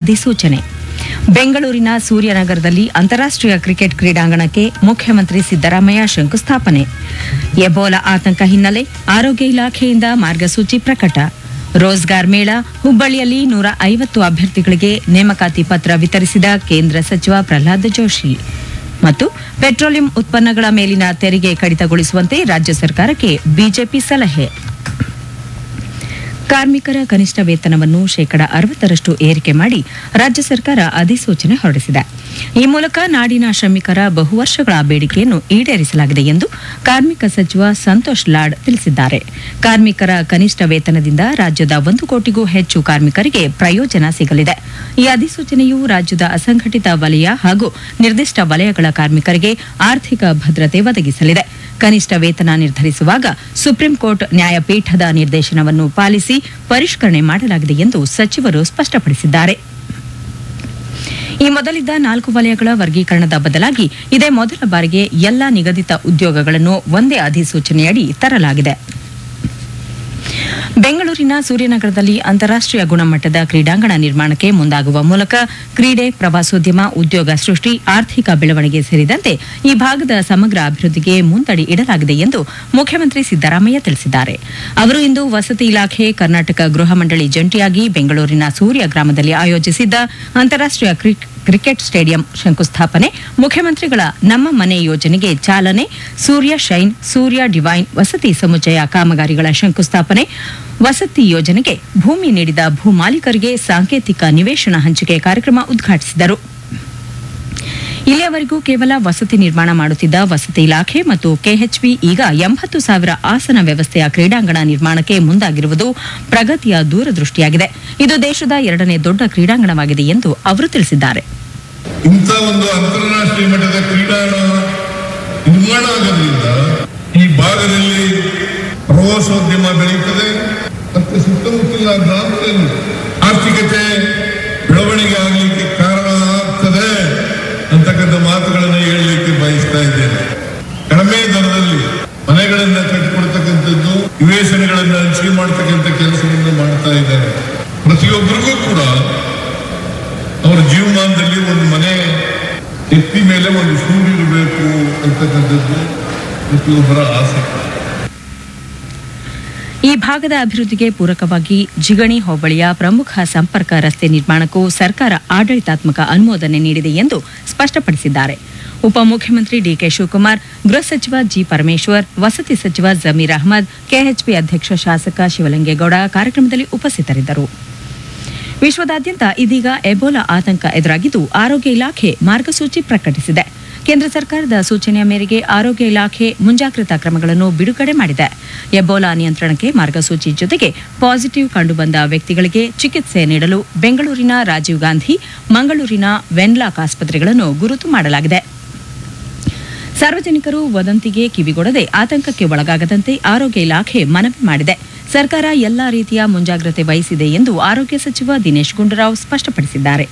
ಅಧಿಸೂಚನೆ ಬೆಂಗಳೂರಿನ ಸೂರ್ಯನಗರದಲ್ಲಿ ಅಂತಾರಾಷ್ಟ್ರೀಯ ಕ್ರಿಕೆಟ್ ಕ್ರೀಡಾಂಗಣಕ್ಕೆ ಮುಖ್ಯಮಂತ್ರಿ ಸಿದ್ದರಾಮಯ್ಯ ಶಂಕುಸ್ಥಾಪನೆ ಎಬೋಲಾ ಆತಂಕ ಹಿನ್ನೆಲೆ ಆರೋಗ್ಯ ಇಲಾಖೆಯಿಂದ ಮಾರ್ಗಸೂಚಿ ಪ್ರಕಟ ರೋಜ್ಗಾರ್ ಮೇಳ ಹುಬ್ಬಳ್ಳಿಯಲ್ಲಿ ನೂರ ಐವತ್ತು ಅಭ್ಯರ್ಥಿಗಳಿಗೆ ನೇಮಕಾತಿ ಪತ್ರ ವಿತರಿಸಿದ ಕೇಂದ್ರ ಸಚಿವ ಪ್ರಹ್ಲಾದ್ ಜೋಶಿ ಮತ್ತು ಪೆಟ್ರೋಲಿಯಂ ಉತ್ಪನ್ನಗಳ ಮೇಲಿನ ತೆರಿಗೆ ಕಡಿತಗೊಳಿಸುವಂತೆ ರಾಜ್ಯ ಸರ್ಕಾರಕ್ಕೆ ಬಿಜೆಪಿ ಸಲಹೆ ಕಾರ್ಮಿಕರ ಕನಿಷ್ಠ ವೇತನವನ್ನು ಶೇಕಡ ಅರವತ್ತರಷ್ಟು ಏರಿಕೆ ಮಾಡಿ ರಾಜ್ಯ ಸರ್ಕಾರ ಅಧಿಸೂಚನೆ ಹೊರಡಿಸಿದೆ ಈ ಮೂಲಕ ನಾಡಿನ ಶ್ರಮಿಕರ ಬಹುವರ್ಷಗಳ ಬೇಡಿಕೆಯನ್ನು ಈಡೇರಿಸಲಾಗಿದೆ ಎಂದು ಕಾರ್ಮಿಕ ಸಚಿವ ಸಂತೋಷ್ ಲಾಡ್ ತಿಳಿಸಿದ್ದಾರೆ ಕಾರ್ಮಿಕರ ಕನಿಷ್ಠ ವೇತನದಿಂದ ರಾಜ್ಯದ ಒಂದು ಕೋಟಿಗೂ ಹೆಚ್ಚು ಕಾರ್ಮಿಕರಿಗೆ ಪ್ರಯೋಜನ ಸಿಗಲಿದೆ ಈ ಅಧಿಸೂಚನೆಯು ರಾಜ್ಯದ ಅಸಂಘಟಿತ ವಲಯ ಹಾಗೂ ನಿರ್ದಿಷ್ಟ ವಲಯಗಳ ಕಾರ್ಮಿಕರಿಗೆ ಆರ್ಥಿಕ ಭದ್ರತೆ ಒದಗಿಸಲಿದೆ ಕನಿಷ್ಠ ವೇತನ ನಿರ್ಧರಿಸುವಾಗ ಸುಪ್ರೀಂ ಕೋರ್ಟ್ ನ್ಯಾಯಪೀಠದ ನಿರ್ದೇಶನವನ್ನು ಪಾಲಿಸಿ ಪರಿಷ್ಕರಣೆ ಮಾಡಲಾಗಿದೆ ಎಂದು ಸಚಿವರು ಸ್ಪಷ್ಟಪಡಿಸಿದ್ದಾರೆ ಈ ಮೊದಲಿದ್ದ ನಾಲ್ಕು ವಲಯಗಳ ವರ್ಗೀಕರಣದ ಬದಲಾಗಿ ಇದೇ ಮೊದಲ ಬಾರಿಗೆ ಎಲ್ಲಾ ನಿಗದಿತ ಉದ್ಯೋಗಗಳನ್ನು ಒಂದೇ ಅಧಿಸೂಚನೆಯಡಿ ತರಲಾಗಿದೆ ಬೆಂಗಳೂರಿನ ಸೂರ್ಯನಗರದಲ್ಲಿ ಅಂತಾರಾಷ್ಟ್ರೀಯ ಗುಣಮಟ್ಟದ ಕ್ರೀಡಾಂಗಣ ನಿರ್ಮಾಣಕ್ಕೆ ಮುಂದಾಗುವ ಮೂಲಕ ಕ್ರೀಡೆ ಪ್ರವಾಸೋದ್ಯಮ ಉದ್ಯೋಗ ಸೃಷ್ಟಿ ಆರ್ಥಿಕ ಬೆಳವಣಿಗೆ ಸೇರಿದಂತೆ ಈ ಭಾಗದ ಸಮಗ್ರ ಅಭಿವೃದ್ಧಿಗೆ ಮುಂದಡಿ ಇಡಲಾಗಿದೆ ಎಂದು ಮುಖ್ಯಮಂತ್ರಿ ಸಿದ್ದರಾಮಯ್ಯ ತಿಳಿಸಿದ್ದಾರೆ ಅವರು ಇಂದು ವಸತಿ ಇಲಾಖೆ ಕರ್ನಾಟಕ ಗೃಹ ಮಂಡಳಿ ಜಂಟಿಯಾಗಿ ಬೆಂಗಳೂರಿನ ಸೂರ್ಯ ಗ್ರಾಮದಲ್ಲಿ ಆಯೋಜಿಸಿದ್ದ ಅಂತಾರಾಷ್ಟ್ರೀಯ ಕ್ರಿಕ್- ಕ್ರಿಕೆಟ್ ಸ್ಟೇಡಿಯಂ ಶಂಕುಸ್ಥಾಪನೆ ಮುಖ್ಯಮಂತ್ರಿಗಳ ನಮ್ಮ ಮನೆ ಯೋಜನೆಗೆ ಚಾಲನೆ ಸೂರ್ಯ ಶೈನ್ ಸೂರ್ಯ ಡಿವೈನ್ ವಸತಿ ಸಮುಚ್ಚಯ ಕಾಮಗಾರಿಗಳ ಶಂಕುಸ್ಥಾಪನೆ ವಸತಿ ಯೋಜನೆಗೆ ಭೂಮಿ ನೀಡಿದ ಭೂಮಾಲೀಕರಿಗೆ ಸಾಂಕೇತಿಕ ನಿವೇಶನ ಹಂಚಿಕೆ ಕಾರ್ಯಕ್ರಮ ಉದ್ಘಾಟಿಸಿದರು ಇಲ್ಲಿಯವರೆಗೂ ಕೇವಲ ವಸತಿ ನಿರ್ಮಾಣ ಮಾಡುತ್ತಿದ್ದ ವಸತಿ ಇಲಾಖೆ ಮತ್ತು ಕೆಎಚ್ಬಿ ಈಗ ಎಂಬತ್ತು ಸಾವಿರ ಆಸನ ವ್ಯವಸ್ಥೆಯ ಕ್ರೀಡಾಂಗಣ ನಿರ್ಮಾಣಕ್ಕೆ ಮುಂದಾಗಿರುವುದು ಪ್ರಗತಿಯ ದೂರದೃಷ್ಟಿಯಾಗಿದೆ ಇದು ದೇಶದ ಎರಡನೇ ದೊಡ್ಡ ಕ್ರೀಡಾಂಗಣವಾಗಿದೆ ಎಂದು ಅವರು ತಿಳಿಸಿದ್ದಾರೆ ಇಂಥ ಒಂದು ಅಂತಾರಾಷ್ಟ್ರೀಯ ಮಟ್ಟದ ಕ್ರೀಡಾಂಗಣ ನಿರ್ಮಾಣ ಆಗೋದ್ರಿಂದ ಈ ಭಾಗದಲ್ಲಿ ಪ್ರವಾಸೋದ್ಯಮ ಬೆಳೆಯುತ್ತದೆ ಮತ್ತೆ ಸುತ್ತಮುತ್ತಲಿನ ಗ್ರಾಮಗಳಲ್ಲಿ ಆರ್ಥಿಕತೆ ಬೆಳವಣಿಗೆ ಆಗಲಿಕ್ಕೆ ಕಾರಣ ಆಗ್ತದೆ ಅಂತಕ್ಕಂಥ ಮಾತುಗಳನ್ನು ಹೇಳಲಿಕ್ಕೆ ಬಯಸ್ತಾ ಇದ್ದೇನೆ ಕಡಿಮೆ ದರದಲ್ಲಿ ಮನೆಗಳನ್ನ ಕಟ್ಟಿಕೊಡ್ತಕ್ಕಂಥದ್ದು ನಿವೇಶನಗಳನ್ನ ಹಂಚಿಕೆ ಮಾಡ್ತಕ್ಕಂಥ ಕೆಲಸವನ್ನು ಮಾಡ್ತಾ ಇದ್ದಾರೆ ಪ್ರತಿಯೊಬ್ಬರಿಗೂ ಕೂಡ ಅವರ ಜೀವಮಾನದಲ್ಲಿ ಒಂದು ಮನೆ ಎತ್ತಿ ಮೇಲೆ ಒಂದು ಸೂರು ಇರಬೇಕು ಅಂತಕ್ಕಂಥದ್ದು ಪ್ರತಿಯೊಬ್ಬರ ಆಸೆ ಈ ಭಾಗದ ಅಭಿವೃದ್ಧಿಗೆ ಪೂರಕವಾಗಿ ಜಿಗಣಿ ಹೋಬಳಿಯ ಪ್ರಮುಖ ಸಂಪರ್ಕ ರಸ್ತೆ ನಿರ್ಮಾಣಕ್ಕೂ ಸರ್ಕಾರ ಆಡಳಿತಾತ್ಮಕ ಅನುಮೋದನೆ ನೀಡಿದೆ ಎಂದು ಸ್ಪಷ್ಟಪಡಿಸಿದ್ದಾರೆ ಉಪಮುಖ್ಯಮಂತ್ರಿ ಡಿಕೆ ಶಿವಕುಮಾರ್ ಗೃಹ ಸಚಿವ ಜಿ ಪರಮೇಶ್ವರ್ ವಸತಿ ಸಚಿವ ಜಮೀರ್ ಅಹಮದ್ ಕೆಎಚ್ಪಿ ಅಧ್ಯಕ್ಷ ಶಾಸಕ ಶಿವಲಿಂಗೇಗೌಡ ಕಾರ್ಯಕ್ರಮದಲ್ಲಿ ಉಪಸ್ಥಿತರಿದ್ದರು ವಿಶ್ವದಾದ್ಯಂತ ಇದೀಗ ಎಬೋಲಾ ಆತಂಕ ಎದುರಾಗಿದ್ದು ಆರೋಗ್ಯ ಇಲಾಖೆ ಮಾರ್ಗಸೂಚಿ ಪ್ರಕಟಿಸಿದೆ ಕೇಂದ್ರ ಸರ್ಕಾರದ ಸೂಚನೆಯ ಮೇರೆಗೆ ಆರೋಗ್ಯ ಇಲಾಖೆ ಮುಂಜಾಗ್ರತಾ ಕ್ರಮಗಳನ್ನು ಬಿಡುಗಡೆ ಮಾಡಿದೆ ಎಬೋಲಾ ನಿಯಂತ್ರಣಕ್ಕೆ ಮಾರ್ಗಸೂಚಿ ಜೊತೆಗೆ ಪಾಸಿಟಿವ್ ಕಂಡುಬಂದ ವ್ಯಕ್ತಿಗಳಿಗೆ ಚಿಕಿತ್ಸೆ ನೀಡಲು ಬೆಂಗಳೂರಿನ ರಾಜೀವ್ ಗಾಂಧಿ ಮಂಗಳೂರಿನ ವೆನ್ಲಾಕ್ ಆಸ್ಪತ್ರೆಗಳನ್ನು ಗುರುತು ಮಾಡಲಾಗಿದೆ ಸಾರ್ವಜನಿಕರು ವದಂತಿಗೆ ಕಿವಿಗೊಡದೆ ಆತಂಕಕ್ಕೆ ಒಳಗಾಗದಂತೆ ಆರೋಗ್ಯ ಇಲಾಖೆ ಮನವಿ ಮಾಡಿದೆ ಸರ್ಕಾರ ಎಲ್ಲಾ ರೀತಿಯ ಮುಂಜಾಗ್ರತೆ ವಹಿಸಿದೆ ಎಂದು ಆರೋಗ್ಯ ಸಚಿವ ದಿನೇಶ್ ಗುಂಡೂರಾವ್ ಸ್ಪಷ್ಟಪಡಿಸಿದ್ದಾರೆ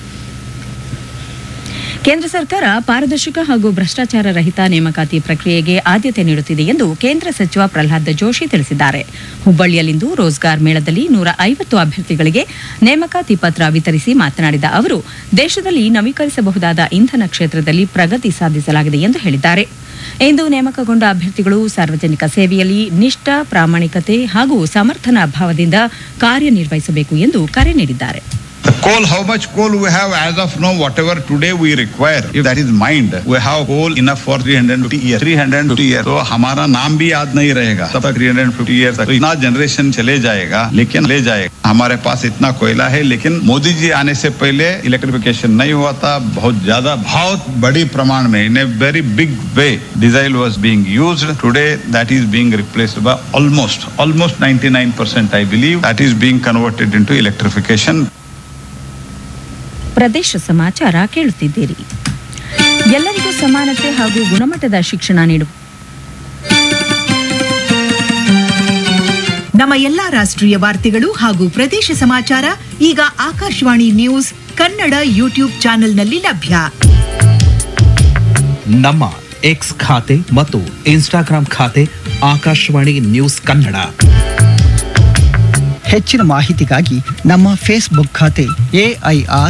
ಕೇಂದ್ರ ಸರ್ಕಾರ ಪಾರದರ್ಶಕ ಹಾಗೂ ಭ್ರಷ್ಟಾಚಾರ ರಹಿತ ನೇಮಕಾತಿ ಪ್ರಕ್ರಿಯೆಗೆ ಆದ್ಯತೆ ನೀಡುತ್ತಿದೆ ಎಂದು ಕೇಂದ್ರ ಸಚಿವ ಪ್ರಹ್ಲಾದ್ ಜೋಶಿ ತಿಳಿಸಿದ್ದಾರೆ ಹುಬ್ಬಳ್ಳಿಯಲ್ಲಿಂದು ರೋಜ್ಗಾರ್ ಮೇಳದಲ್ಲಿ ನೂರ ಐವತ್ತು ಅಭ್ಯರ್ಥಿಗಳಿಗೆ ನೇಮಕಾತಿ ಪತ್ರ ವಿತರಿಸಿ ಮಾತನಾಡಿದ ಅವರು ದೇಶದಲ್ಲಿ ನವೀಕರಿಸಬಹುದಾದ ಇಂಧನ ಕ್ಷೇತ್ರದಲ್ಲಿ ಪ್ರಗತಿ ಸಾಧಿಸಲಾಗಿದೆ ಎಂದು ಹೇಳಿದ್ದಾರೆ ಇಂದು ನೇಮಕಗೊಂಡ ಅಭ್ಯರ್ಥಿಗಳು ಸಾರ್ವಜನಿಕ ಸೇವೆಯಲ್ಲಿ ನಿಷ್ಠ ಪ್ರಾಮಾಣಿಕತೆ ಹಾಗೂ ಸಮರ್ಥನ ಭಾವದಿಂದ ಕಾರ್ಯನಿರ್ವಹಿಸಬೇಕು ಎಂದು ಕರೆ ನೀಡಿದ್ದಾರೆ The coal, how much coal we have as of now, whatever today we require, if that is mined, we have coal enough for 350 years. 350 years. तो हमारा नाम भी याद नहीं रहेगा तब तक 350 years तक तो इतना जनरेशन चले जाएगा लेकिन ले जाएगा हमारे पास इतना कोयला है लेकिन मोदी जी आने से पहले इलेक्ट्रिफिकेशन नहीं हुआ था बहुत ज्यादा बहुत बड़ी प्रमाण में in a very big way diesel was being used today that is being replaced by almost almost 99 percent i believe that is being converted into electrification ಪ್ರದೇಶ ಸಮಾಚಾರ ಕೇಳುತ್ತಿದ್ದೀರಿ ಎಲ್ಲರಿಗೂ ಸಮಾನತೆ ಹಾಗೂ ಗುಣಮಟ್ಟದ ಶಿಕ್ಷಣ ನೀಡುವ ನಮ್ಮ ಎಲ್ಲಾ ರಾಷ್ಟ್ರೀಯ ವಾರ್ತೆಗಳು ಹಾಗೂ ಪ್ರದೇಶ ಸಮಾಚಾರ ಈಗ ಆಕಾಶವಾಣಿ ನ್ಯೂಸ್ ಕನ್ನಡ ಯೂಟ್ಯೂಬ್ ಚಾನೆಲ್ನಲ್ಲಿ ಲಭ್ಯ ನಮ್ಮ ಎಕ್ಸ್ ಖಾತೆ ಮತ್ತು ಇನ್ಸ್ಟಾಗ್ರಾಂ ಖಾತೆ ಆಕಾಶವಾಣಿ ನ್ಯೂಸ್ ಕನ್ನಡ ಹೆಚ್ಚಿನ ಮಾಹಿತಿಗಾಗಿ ನಮ್ಮ ಫೇಸ್ಬುಕ್ ಖಾತೆ ಎಐಆರ್